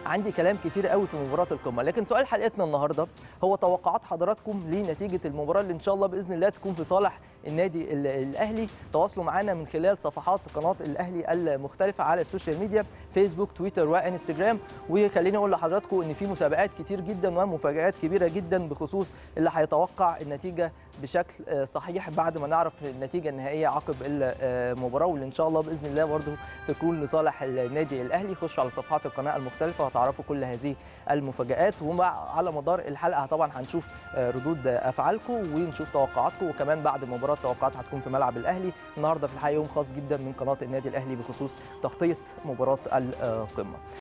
عندي كلام كتير قوي في مباراه القمه لكن سؤال حلقتنا النهارده هو توقعات حضراتكم لنتيجه المباراه اللي ان شاء الله باذن الله تكون في صالح النادي ال- الاهلي تواصلوا معنا من خلال صفحات قناه الاهلي المختلفه على السوشيال ميديا فيسبوك تويتر وانستجرام وخليني اقول لحضراتكم ان في مسابقات كتير جدا ومفاجات كبيره جدا بخصوص اللي هيتوقع النتيجه بشكل آه، صحيح بعد ما نعرف النتيجه النهائيه عقب المباراه واللي ان شاء الله باذن الله برضه تكون لصالح النادي الاهلي خشوا على صفحات القناه المختلفه وهتعرفوا كل هذه المفاجات ومع على مدار الحلقه طبعا هنشوف آه، ردود افعالكم ونشوف توقعاتكم وكمان بعد المباراه التوقعات هتكون في ملعب الاهلي النهارده في الحقيقه يوم خاص جدا من قناه النادي الاهلي بخصوص تغطيه مباراه القمه